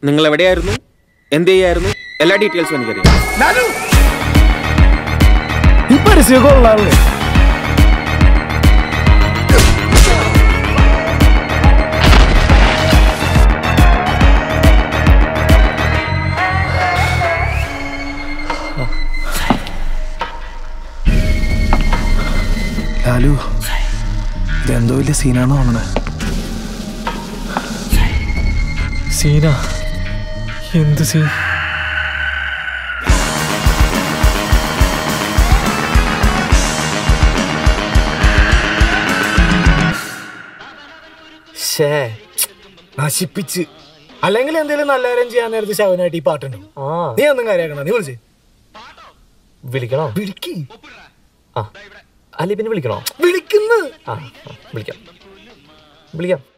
നിങ്ങൾ എവിടെയായിരുന്നു എന്ത് ചെയ്യായിരുന്നു എല്ലാ ഡീറ്റെയിൽസും എനിക്കറിയാം ഈ പരസ്യം കൊള്ളാല്ലേ ലാലു ഇതെന്തോ വലിയ സീനാന്ന് തോന്നണേ സീന എന്ത് സീൻ ഷേ നശിപ്പിച്ച് അല്ലെങ്കിൽ എന്തെങ്കിലും നല്ല കാര്യം ചെയ്യാൻ നേരത്തെ ശവനായിട്ട് ഈ പാട്ടുണ്ട് ആ നീ ഒന്നും കാര്യമാക്കണ നീ വിളിച്ചേ വിളിക്കണോ വിളിക്ക് ആ അല്ലെ പിന്നെ വിളിക്കണോ വിളിക്കുന്നു ആ ആ, വിളിക്കാം വിളിക്കാം